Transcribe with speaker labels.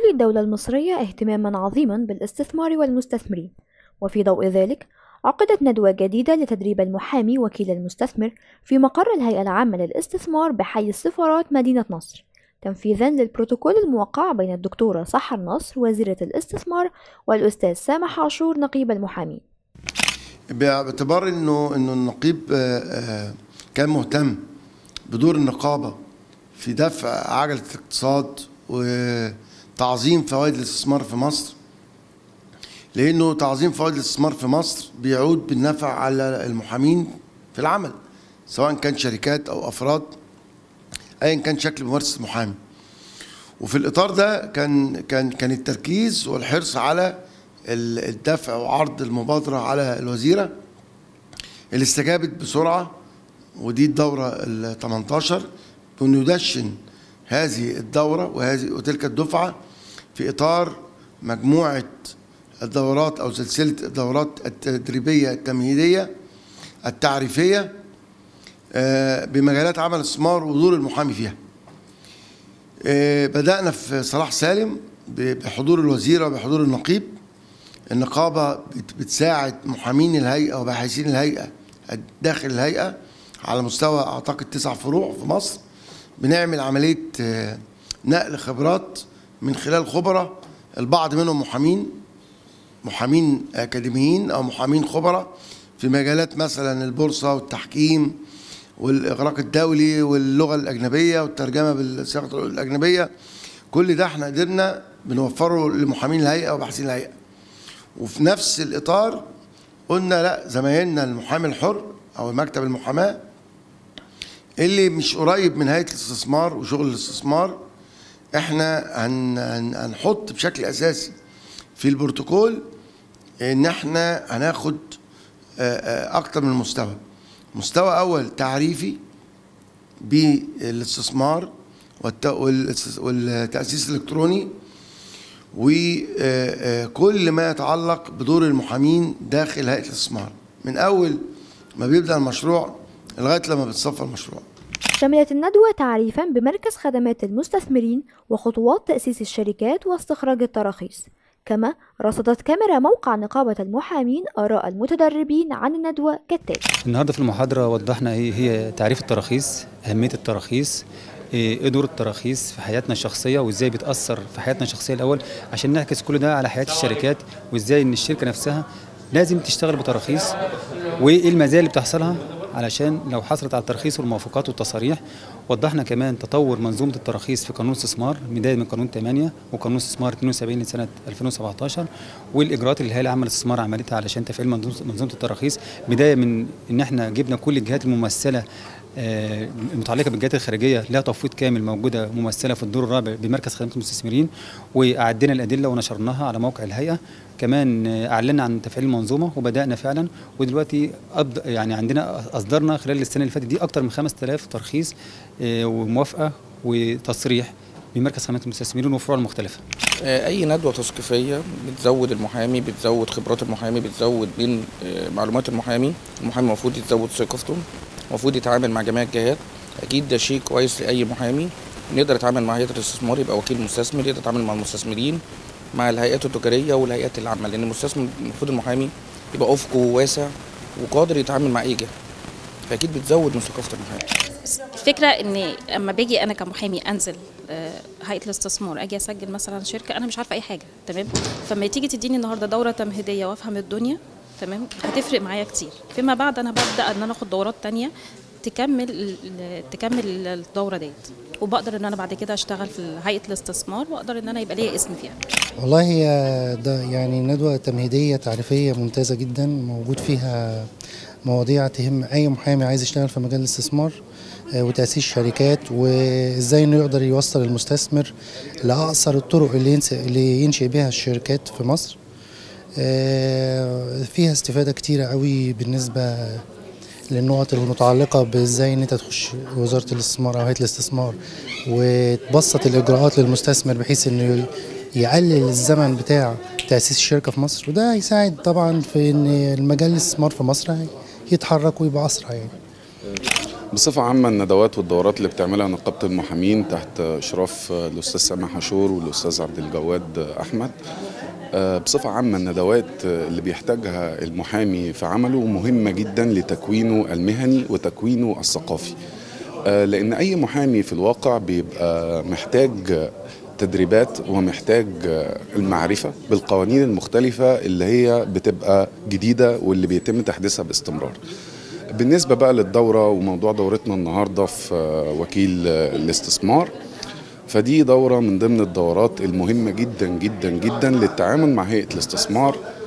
Speaker 1: تولي الدولة المصرية اهتماما عظيما بالاستثمار والمستثمرين وفي ضوء ذلك عقدت ندوة جديدة لتدريب المحامي وكيل المستثمر في مقر الهيئة العامة للاستثمار بحي السفارات مدينة نصر تنفيذا للبروتوكول الموقع بين الدكتورة سحر نصر وزيرة الاستثمار والأستاذ سامح عاشور نقيب المحامين
Speaker 2: باعتبار انه انه النقيب آه، آه، كان مهتم بدور النقابه في دفع عجله الاقتصاد وتعظيم فوائد الاستثمار في مصر لانه تعظيم فوائد الاستثمار في مصر بيعود بالنفع على المحامين في العمل سواء كان شركات او افراد ايا كان شكل ممارسه المحامي وفي الاطار ده كان كان كان التركيز والحرص على الدفع وعرض المبادره على الوزيره اللي استجابت بسرعه ودي الدوره ال 18 بانه يدشن هذه الدوره وهذه وتلك الدفعه في اطار مجموعه الدورات او سلسله الدورات التدريبيه التمهيديه التعريفيه آه، بمجالات عمل الاستثمار ودور المحامي فيها. آه، بدأنا في صلاح سالم بحضور الوزيرة وبحضور النقيب النقابة بتساعد محامين الهيئة وباحثين الهيئة داخل الهيئة على مستوى أعتقد تسع فروع في مصر بنعمل عملية آه، نقل خبرات من خلال خبراء البعض منهم محامين محامين أكاديميين أو محامين خبراء في مجالات مثلا البورصة والتحكيم والاغراق الدولي واللغه الاجنبيه والترجمه بالصياغه الاجنبيه كل ده احنا قدرنا بنوفره لمحامين الهيئه وباحثين الهيئه وفي نفس الاطار قلنا لا زمايلنا المحامي الحر او مكتب المحاماه اللي مش قريب من هيئه الاستثمار وشغل الاستثمار احنا هن هنحط بشكل اساسي في البروتوكول ان احنا هناخد اكتر من مستوى مستوى أول تعريفي بالاستثمار والتأسيس الإلكتروني وكل ما يتعلق بدور المحامين داخل هيئة الاستثمار من أول ما بيبدأ المشروع لغاية لما بتصفى المشروع
Speaker 1: شملت الندوة تعريفا بمركز خدمات المستثمرين وخطوات تأسيس الشركات واستخراج التراخيص كما رصدت كاميرا موقع نقابة المحامين آراء المتدربين عن الندوة كالتالي
Speaker 3: النهاردة في المحاضرة وضحنا إيه هي تعريف التراخيص أهمية التراخيص ايه دور التراخيص في حياتنا الشخصيه وازاي بتاثر في حياتنا الشخصيه الاول عشان نعكس كل ده على حياه الشركات وازاي ان الشركه نفسها لازم تشتغل بتراخيص وايه المزايا اللي بتحصلها علشان لو حصلت على الترخيص والموافقات والتصاريح وضحنا كمان تطور منظومه التراخيص في قانون الاستثمار بدايه من قانون 8 وقانون استثمار 72 لسنه 2017 والاجراءات اللي الهيئه العامه للاستثمار عملتها علشان تفعيل منظومه التراخيص بدايه من ان احنا جبنا كل الجهات الممثله آه، المتعلقه بالجهات الخارجيه لها تفويض كامل موجوده ممثله في الدور الرابع بمركز خدمه المستثمرين واعدنا الادله ونشرناها على موقع الهيئه كمان اعلنا عن تفعيل المنظومه وبدانا فعلا ودلوقتي يعني عندنا اصدرنا خلال السنه اللي فاتت دي اكثر من 5000 ترخيص آه، وموافقه وتصريح بمركز خدمات المستثمرين وفروع المختلفه.
Speaker 4: آه، اي ندوه تثقيفيه بتزود المحامي بتزود خبرات المحامي بتزود من معلومات المحامي المحامي المفروض يتزود ثقافته المفروض يتعامل مع جميع الجهات اكيد ده شيء كويس لاي محامي نقدر يتعامل مع هيئه الاستثمار يبقى وكيل مستثمر يقدر يتعامل مع المستثمرين مع الهيئات التجاريه والهيئات العامه لان المستثمر المفروض المحامي يبقى افقه واسع وقادر يتعامل مع اي جهه فاكيد بتزود من ثقافه المحامي
Speaker 5: الفكره ان اما باجي انا كمحامي انزل آه، هيئه الاستثمار اجي اسجل مثلا شركه انا مش عارفه اي حاجه تمام فما تيجي تديني النهارده دوره تمهيديه وافهم الدنيا تمام هتفرق معايا كتير فيما بعد انا ببدا ان انا اخد دورات تانية تكمل تكمل الدوره ديت وبقدر ان انا بعد كده اشتغل في هيئه الاستثمار واقدر ان انا يبقى ليا اسم فيها
Speaker 6: والله هي ده يعني ندوه تمهيديه تعريفيه ممتازه جدا موجود فيها مواضيع تهم اي محامي عايز يشتغل في مجال الاستثمار آه، وتاسيس شركات وازاي انه يقدر يوصل المستثمر لاقصر الطرق اللي اللي ينشئ بها الشركات في مصر آه، فيها استفاده كتيره قوي بالنسبه للنقط المتعلقه بازاي ان انت تخش وزاره الاستثمار او هيئه الاستثمار وتبسط الاجراءات للمستثمر بحيث انه يقلل الزمن بتاع تاسيس الشركه في مصر وده هيساعد طبعا في ان المجال الاستثمار في مصر يتحرك ويبقى اسرع يعني
Speaker 7: بصفة عامة الندوات والدورات اللي بتعملها نقابة المحامين تحت إشراف الأستاذ سامح عاشور والأستاذ عبد الجواد أحمد آه، بصفة عامة الندوات اللي بيحتاجها المحامي في عمله مهمة جدا لتكوينه المهني وتكوينه الثقافي آه، لأن أي محامي في الواقع بيبقى محتاج تدريبات ومحتاج المعرفة بالقوانين المختلفة اللي هي بتبقى جديدة واللي بيتم تحديثها باستمرار بالنسبة بقى للدورة وموضوع دورتنا النهاردة في وكيل الاستثمار فدي دورة من ضمن الدورات المهمة جدا جدا جدا للتعامل مع هيئة الاستثمار